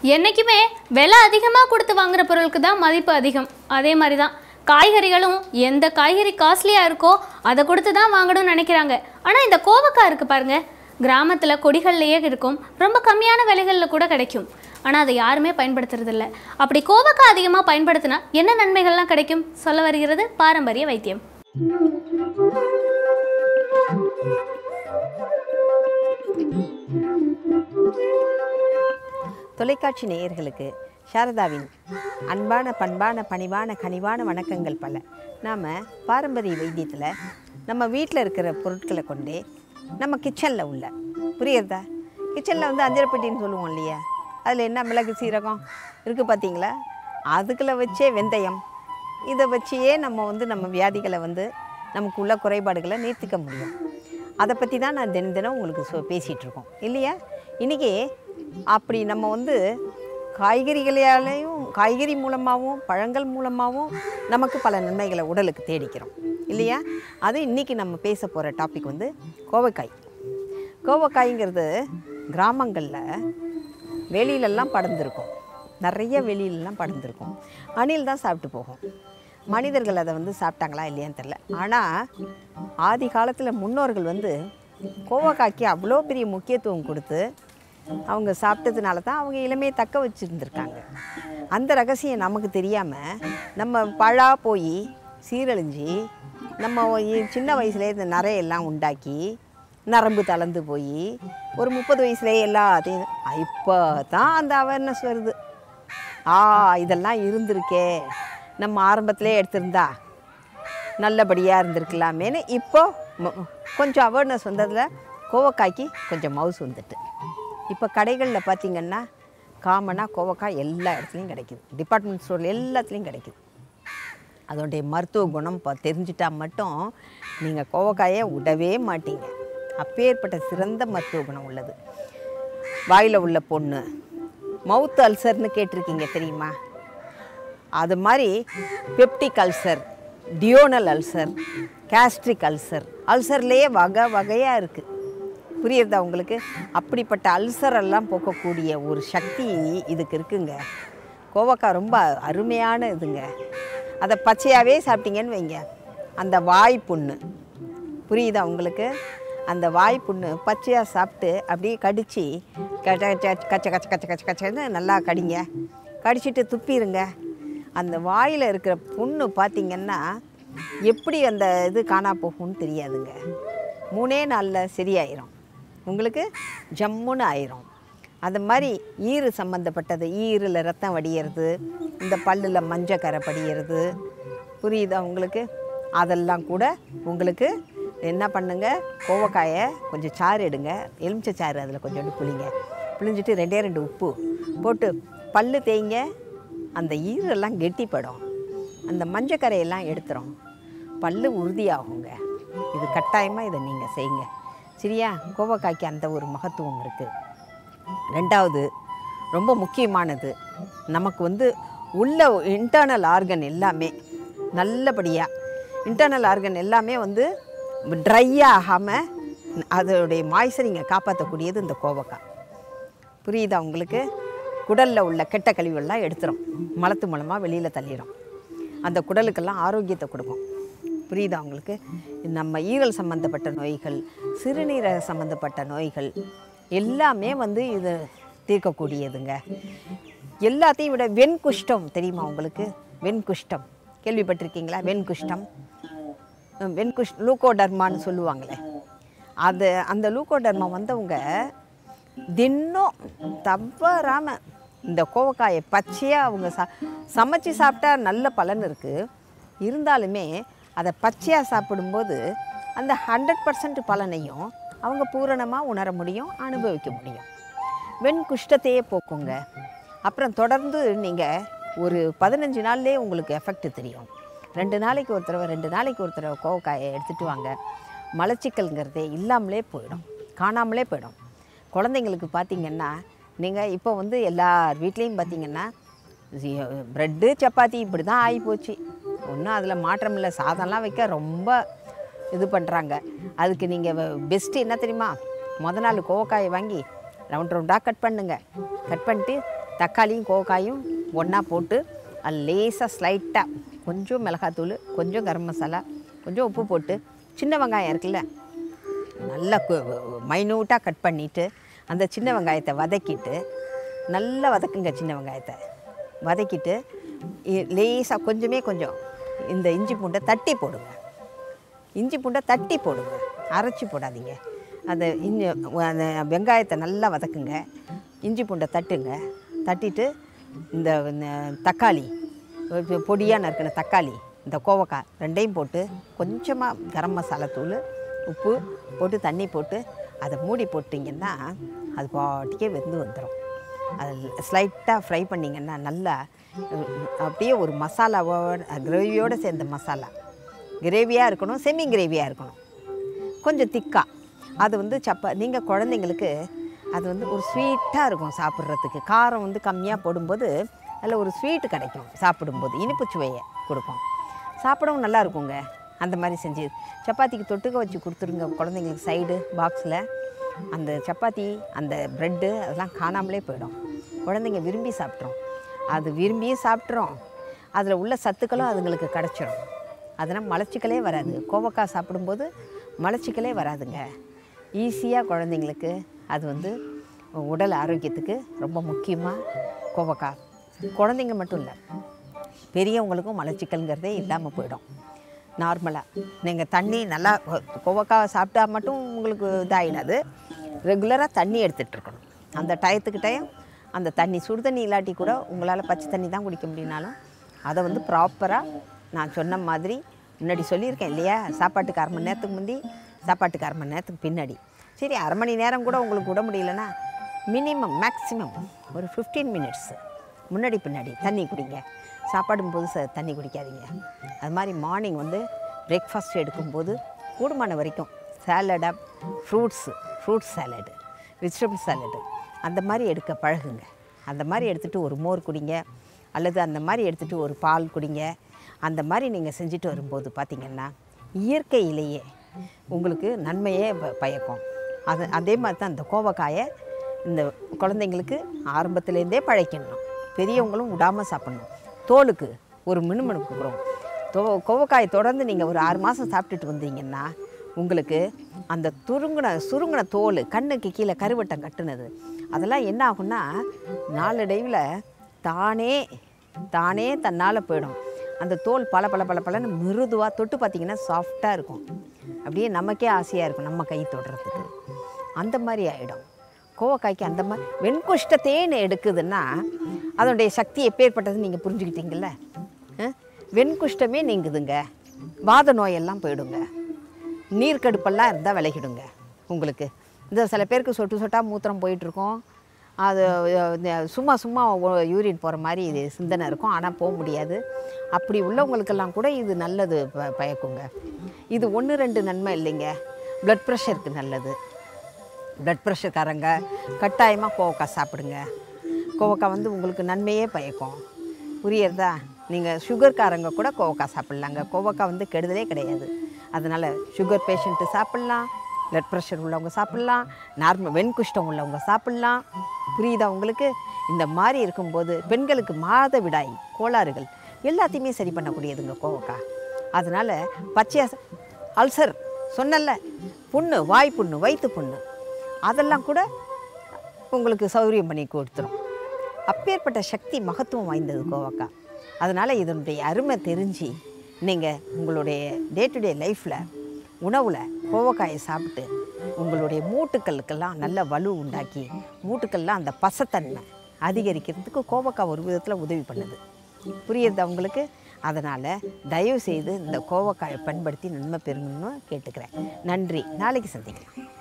என்றைக்குமே விலை அதிகமாக கொடுத்து வாங்குற பொருளுக்கு தான் மதிப்பு அதிகம் அதே மாதிரி தான் காய்கறிகளும் எந்த காய்கறி காஸ்ட்லியாக இருக்கோ அதை கொடுத்து தான் வாங்கணும்னு நினைக்கிறாங்க ஆனால் இந்த கோவக்காய் இருக்குது பாருங்க கிராமத்தில் கொடிகள்லையே இருக்கும் ரொம்ப கம்மியான விலைகளில் கூட கிடைக்கும் ஆனால் அதை யாருமே பயன்படுத்துறதில்ல அப்படி கோவக்காய் அதிகமாக பயன்படுத்தினா என்ன நன்மைகள்லாம் கிடைக்கும் சொல்ல வருகிறது பாரம்பரிய வைத்தியம் தொலைக்காட்சி நேயர்களுக்கு சாரதாவின் அன்பான பண்பான பணிவான கனிவான வணக்கங்கள் பல நாம் பாரம்பரிய வைத்தியத்தில் நம்ம வீட்டில் இருக்கிற பொருட்களை கொண்டே நம்ம கிச்சனில் உள்ள புரியுறதா கிச்சனில் வந்து அஞ்சரைப்பட்டின்னு சொல்லுவோம் இல்லையா அதில் என்ன மிளகு சீரகம் இருக்குது பார்த்தீங்களா அதுக்குள்ள வச்சே வெந்தயம் இதை வச்சே நம்ம வந்து நம்ம வியாதிகளை வந்து நமக்குள்ள குறைபாடுகளை நீர்த்திக்க முடியும் அதை பற்றி தான் நான் தினம் தினம் உங்களுக்கு சொ பேசிகிட்டு இருக்கோம் இல்லையா இன்றைக்கி அப்படி நம்ம வந்து காய்கறிகளாலையும் காய்கறி மூலமாகவும் பழங்கள் மூலமாகவும் நமக்கு பல நன்மைகளை உடலுக்கு தேடிக்கிறோம் இல்லையா அது இன்றைக்கி நம்ம பேச போகிற டாபிக் வந்து கோவைக்காய் கோவைக்காய்ங்கிறது கிராமங்களில் வெளியிலெல்லாம் படர்ந்துருக்கும் நிறைய வெளியிலலாம் படர்ந்துருக்கும் அணில் தான் சாப்பிட்டு போகும் மனிதர்கள் அதை வந்து சாப்பிட்டாங்களா இல்லையான்னு தெரில ஆனால் ஆதி காலத்தில் முன்னோர்கள் வந்து கோவக்காய்க்கு அவ்வளோ பெரிய முக்கியத்துவம் கொடுத்து அவங்க சாப்பிட்டதுனால தான் அவங்க இளமையை தக்க வச்சுருந்துருக்காங்க அந்த ரகசியம் நமக்கு தெரியாமல் நம்ம பழா போய் சீரழிஞ்சு நம்ம இ- சின்ன வயசுலேயே இந்த நரையெல்லாம் உண்டாக்கி நரம்பு தளர்ந்து போய் ஒரு முப்பது வயசுலேயே எல்லாத்தையும் இப்போ தான் அந்த அவேர்னஸ் வருது ஆ இதெல்லாம் இருந்திருக்கே நம்ம ஆரம்பத்திலே எடுத்திருந்தா நல்லபடியாக இருந்திருக்கலாமேன்னு இப்போ ம- கொஞ்சம் அவேர்னஸ் வந்ததில் கோவக்காய்க்கு கொஞ்சம் மவுஸ் வந்துட்டு இப்போ கடைகளில் பார்த்தீங்கன்னா காமனாக கோவக்காய் எல்லா இடத்துலையும் கிடைக்குது டிபார்ட்மெண்ட் ஸ்டோர் எல்லாத்துலேயும் கிடைக்குது அதோடைய மருத்துவ குணம் இப்போ தெரிஞ்சிட்டா மட்டும் நீங்கள் கோவக்காயை விடவே மாட்டீங்க அப்பேற்பட்ட சிறந்த மருத்துவ குணம் உள்ளது வாயில் உள்ள பொண்ணு மவுத் அல்சர்னு கேட்டிருக்கீங்க தெரியுமா அது மாதிரி peptic ulcer duodenal ulcer gastric ulcer அல்சர்லேயே வகை வகையாக இருக்குது புரியுறதா உங்களுக்கு அப்படிப்பட்ட அல்சர் எல்லாம் போக்கக்கூடிய ஒரு சக்தி இதுக்கு இருக்குங்க கோவக்காய் ரொம்ப அருமையான இதுங்க அதை பச்சையாகவே சாப்பிட்டீங்கன்னு வைங்க அந்த வாய் புண்ணு புரியுதா உங்களுக்கு அந்த வாய் புண்ணு பச்சையாக சாப்பிட்டு அப்படியே கடித்து கச்ச கச்ச கச்ச கச்ச கச்ச கச்ச கச்சன்னு நல்லா கடிங்க கடிச்சிட்டு துப்பிடுங்க அந்த வாயில் இருக்கிற புண்ணு பார்த்தீங்கன்னா எப்படி அந்த இது காணா போகும்னு தெரியாதுங்க மூணே நாளில் சரியாயிரும் உங்களுக்கு ஜம்முன்னு ஆயிரும் அது மாதிரி ஈறு சம்மந்தப்பட்டது ஈரில் ரத்தம் வடியறது இந்த பல்லில் மஞ்சக்கரை படியறது புரியுதா உங்களுக்கு அதெல்லாம் கூட உங்களுக்கு என்ன பண்ணுங்க கோவக்காயை கொஞ்சம் சாறு எடுங்க எலுமிச்சை சாறு அதில் கொஞ்சோண்டு புளிங்க புளிஞ்சிட்டு ரெண்டே ரெண்டு உப்பு போட்டு பல்லு தேய்ங்க அந்த ஈரெல்லாம் கெட்டிப்படும் அந்த மஞ்சக்கரையெல்லாம் எடுத்துரும் பல்லு உறுதியாகுங்க இது கட்டாயமாக இதை நீங்கள் செய்யுங்க சரியா கோவக்காய்க்கு அந்த ஒரு மகத்துவம் இருக்குது ரெண்டாவது ரொம்ப முக்கியமானது நமக்கு வந்து உள்ள இன்டர்னல் ஆர்கன் எல்லாமே நல்லபடியாக இன்டர்னல் ஆர்கன் எல்லாமே வந்து ட்ரை ஆகாமல் அதோடைய மாய்ச்சரிங்கை காப்பாற்றக்கூடியது இந்த கோவக்காய் புரியுதா உங்களுக்கு குடலில் உள்ள கெட்ட கழிவுகள்லாம் எடுத்துரும் மலத்து மூலமாக வெளியில் தள்ளிடும் அந்த குடலுக்கெல்லாம் ஆரோக்கியத்தை கொடுக்கும் புரியுதா உங்களுக்கு நம்ம ஈரல் சம்மந்தப்பட்ட நோய்கள் சிறுநீரக சம்மந்தப்பட்ட நோய்கள் எல்லாமே வந்து இது தீர்க்கக்கூடியதுங்க எல்லாத்தையும் விட வெண்குஷ்டம் தெரியுமா உங்களுக்கு வெண்குஷ்டம் கேள்விப்பட்டிருக்கீங்களா வெண்குஷ்டம் அஹ் வெண்குஷ் லூக்கோடர்மான்னு சொல்லுவாங்களே அது அந்த லூக்கோடர்மா வந்தவங்க தினம் தவறாமல் இந்த கோவக்காயை பச்சையாக அவங்க சா சமைச்சு சாப்பிட்டா நல்ல பலன் இருக்குது இருந்தாலுமே அதை பச்சையாக சாப்பிடும்போது அந்த ஹண்ட்ரட் பர்சன்ட் பலனையும் அவங்க பூரணமாக உணர முடியும் அனுபவிக்க முடியும் வெண் குஷ்டத்தையே போக்குங்க அப்புறம் தொடர்ந்து நீங்கள் ஒரு பதினஞ்சு நாள்லேயே உங்களுக்கு எஃபெக்ட் தெரியும் ரெண்டு நாளைக்கு ஒரு தடவை ரெண்டு நாளைக்கு ஒரு தடவை கோவக்காயை எடுத்துகிட்டு வாங்க மலச்சிக்கல்ங்கிறதே இல்லாமலே போயிடும் காணாமலே போயிடும் குழந்தைங்களுக்கு பார்த்தீங்கன்னா நீங்கள் இப்போ வந்து எல்லார் வீட்லேயும் பார்த்தீங்கன்னா ப்ரெட்டு சப்பாத்தி இப்படி தான் ஆகிப்போச்சு ஒன்றும் அதில் மாற்றம் இல்லை சாதம்லாம் வைக்க ரொம்ப இது பண்ணுறாங்க அதுக்கு நீங்கள் பெஸ்ட்டு என்ன தெரியுமா முத நாள் கோவக்காயை வாங்கி ரவுண்ட் ரவுண்டாக கட் பண்ணுங்க கட் பண்ணிட்டு தக்காளியும் கோவக்காயும் ஒன்றா போட்டு அது லேசாக ஸ்லைட்டாக கொஞ்சம் மிளகாத்தூள் கொஞ்சம் கரம் மசாலா கொஞ்சம் உப்பு போட்டு சின்ன வெங்காயம் இருக்குல்ல நல்லா மைனூட்டாக கட் பண்ணிவிட்டு அந்த சின்ன வெங்காயத்தை வதக்கிட்டு நல்லா வதக்குங்க சின்ன வெங்காயத்தை வதக்கிட்டு லேசாக கொஞ்சமே கொஞ்சம் இந்த இஞ்சி பூண்டை தட்டி போடுங்க இஞ்சி பூண்டை தட்டி போடுங்க அரைச்சி போடாதீங்க அந்த இஞ்சி அந்த வெங்காயத்தை நல்லா வதக்குங்க இஞ்சி பூண்டை தட்டுங்க தட்டிட்டு இந்த இந்த தக்காளி பொடியாக நறுக்கின தக்காளி இந்த கோவக்காய் ரெண்டையும் போட்டு கொஞ்சமாக கரம் மசாலா தூள் உப்பு போட்டு தண்ணி போட்டு அதை மூடி போட்டிங்கன்னா அது பாட்டுக்கே வெந்து வந்துடும் அது ஸ்லைட்டாக ஃப்ரை பண்ணிங்கன்னா நல்லா அஹ், அப்படியே ஒரு மசாலாவோட கிரேவியோடு சேர்ந்த மசாலா கிரேவியாக இருக்கணும் செமி கிரேவியாக இருக்கணும் கொஞ்சம் திக்கா அது வந்து சப்பா நீங்கள் குழந்தைங்களுக்கு அது வந்து ஒரு ஸ்வீட்டாக இருக்கும் சாப்பிட்றதுக்கு காரம் வந்து கம்மியாக போடும்போது அதில் ஒரு ஸ்வீட்டு கிடைக்கும் சாப்பிடும்போது இனிப்பு சுவையை கொடுக்கும் சாப்பிடவும் நல்லா இருக்குங்க அந்த மாதிரி செஞ்சு சப்பாத்திக்கு தொட்டுக்க வச்சு கொடுத்துருங்க குழந்தைங்களுக்கு சைடு பாக்ஸில் அந்த சப்பாத்தி அந்த ப்ரெட்டு அதெல்லாம் காணாமலே போயிடும் குழந்தைங்க விரும்பி சாப்பிட்றோம் அது விரும்பியும் சாப்பிட்றோம் அதில் உள்ள சத்துக்களும் அதுங்களுக்கு கிடச்சிரும் அதனால் மலச்சிக்கலே வராது கோவக்காய் சாப்பிடும்போது மலச்சிக்கலே வராதுங்க ஈஸியாக குழந்தைங்களுக்கு அது வந்து உடல் ஆரோக்கியத்துக்கு ரொம்ப முக்கியமாக கோவக்காய் குழந்தைங்க மட்டும் இல்லை பெரியவங்களுக்கும் மலச்சிக்கல்ங்கிறதே இல்லாமல் போயிடும் நார்மலாக நீங்கள் தண்ணி நல்லா கோவக்காய் சாப்பிட்டா மட்டும் உங்களுக்கு இதாகிடாது ரெகுலராக தண்ணி எடுத்துகிட்டு இருக்கணும் அந்த டயத்துக்கு டயம் அந்த தண்ணி சுடு தண்ணி இல்லாட்டி கூட உங்களால் பச்சை தண்ணி தான் குடிக்க முடியும்னாலும் அதை வந்து ப்ராப்பராக நான் சொன்ன மாதிரி முன்னாடி சொல்லியிருக்கேன் இல்லையா சாப்பாட்டுக்கு அரை மணி நேரத்துக்கு முந்தி சாப்பாட்டுக்கு அரை மணி நேரத்துக்கு பின்னாடி சரி அரை மணி நேரம் கூட உங்களுக்கு விட முடியலன்னா மினிமம் மேக்ஸிமம் ஒரு ஃபிஃப்டீன் மினிட்ஸ் முன்னாடி பின்னாடி தண்ணி குடிங்க சாப்பாடும் போது ச தண்ணி குடிக்காதீங்க அது மாதிரி மார்னிங் வந்து பிரேக்ஃபாஸ்ட் எடுக்கும்போது கூடுமான வரைக்கும் சேலடாக fruits fruit salad vegetable salad அந்த மாதிரி எடுக்க பழகுங்க அந்த மாதிரி எடுத்துகிட்டு ஒரு மோர் குடிங்க அல்லது அந்த மாதிரி எடுத்துகிட்டு ஒரு பால் குடிங்க அந்த மாதிரி நீங்கள் செஞ்சுட்டு வரும்போது பார்த்திங்கன்னா இயற்கையிலேயே உங்களுக்கு நன்மையே ப- பயக்கும் அது அதே மாதிரி தான் இந்த கோவக்காயை இந்த குழந்தைங்களுக்கு ஆரம்பத்துலேருந்தே பழைக்கணும் பெரியவங்களும் விடாமல் சாப்பிடணும் தோலுக்கு ஒரு மினுமினுப்பு கொடுக்கும் தோ கோவக்காய் தொடர்ந்து நீங்கள் ஒரு ஆறு மாதம் சாப்பிட்டுட்டு வந்தீங்கன்னா உங்களுக்கு அந்த துருங்கின சுருங்கின தோல் கண்ணுக்கு கீழே கருவட்டம் கட்டுனது அதெல்லாம் என்ன ஆகும்னா நாளடைவில் தானே தானே தன்னால் போயிடும் அந்த தோல் பல பல பல பலன்னு மிருதுவாக தொட்டு பார்த்தீங்கன்னா சாஃப்டாக இருக்கும் அப்படியே நமக்கே ஆசையாக இருக்கும் நம்ம கை தொடுறதுக்கு அந்த மாதிரி ஆகிடும் கோவக்காய்க்கு அந்த மாதிரி வெண்குஷ்ட தேன் எடுக்குதுன்னா அதனுடைய சக்தி எப்பேற்பட்டதுன்னு நீங்கள் புரிஞ்சுக்கிட்டீங்கல்ல அஹ்? வெண்குஷ்டமே நீங்குதுங்க வாத நோயெல்லாம் போயிடுங்க நீர்க்கடுப்பெல்லாம் இருந்தால் விலகிடுங்க உங்களுக்கு இந்த சில பேருக்கு சொட்டு சொட்டாக மூத்திரம் போயிட்டுருக்கோம் அது அஹ், இந்த சும்மா சும்மா யூரின் போகிற மாதிரி இது சிந்தனை இருக்கும் ஆனால் போக முடியாது அப்படி உள்ளவங்களுக்கெல்லாம் கூட இது நல்லது ப பயக்குங்க இது ஒன்று ரெண்டு நன்மை இல்லைங்க ப்ளட் ப்ரெஷருக்கு நல்லது ப்ளட் ப்ரெஷர்காரங்க கட்டாயமாக கோவக்காய் சாப்பிடுங்க கோவக்காய் வந்து உங்களுக்கு நன்மையே பயக்கும் புரியுறதா நீங்கள் சுகர்காரங்க கூட கோவக்காய் சாப்பிட்லாங்க கோவக்காய் வந்து கெடுதலே கிடையாது அதனால் சுகர் பேஷண்ட்டு சாப்பிட்லாம் ப்ளட் ப்ரெஷர் உள்ளவங்க சாப்பிட்லாம் நார்மல் வெண்குஷ்டம் உள்ளவங்க சாப்பிட்லாம் புரியுதா உங்களுக்கு இந்த மாதிரி இருக்கும்போது பெண்களுக்கு மாதவிடாய் கோளாறுகள் எல்லாத்தையுமே சரி பண்ணக்கூடியதுங்க கோவக்காய் அதனால் பச்சையாக அல்சர் சொன்னல புண்ணு வாய் புண்ணு வயிற்று புண்ணு அதெல்லாம் கூட உங்களுக்கு சௌகரியம் பண்ணி கொடுத்துரும் அப்பேற்பட்ட சக்தி மகத்துவம் வாய்ந்தது கோவக்காய் அதனால் இதனுடைய அருமை தெரிஞ்சு நீங்கள் உங்களுடைய டே டு டே லைஃப்பில் உணவில் கோவக்காயை சாப்பிட்டு உங்களுடைய மூட்டுக்களுக்கெல்லாம் நல்ல வலு உண்டாக்கி மூட்டுக்கள்லாம் அந்த பசத்தன்மை அதிகரிக்கிறதுக்கு கோவக்காய் ஒரு விதத்தில் உதவி பண்ணுது புரியுது உங்களுக்கு அதனால் தயவு செய்து இந்த கோவக்காயை பயன்படுத்தி நன்மை பெறணும்னு கேட்டுக்கிறேன் நன்றி நாளைக்கு சந்திக்கலாம்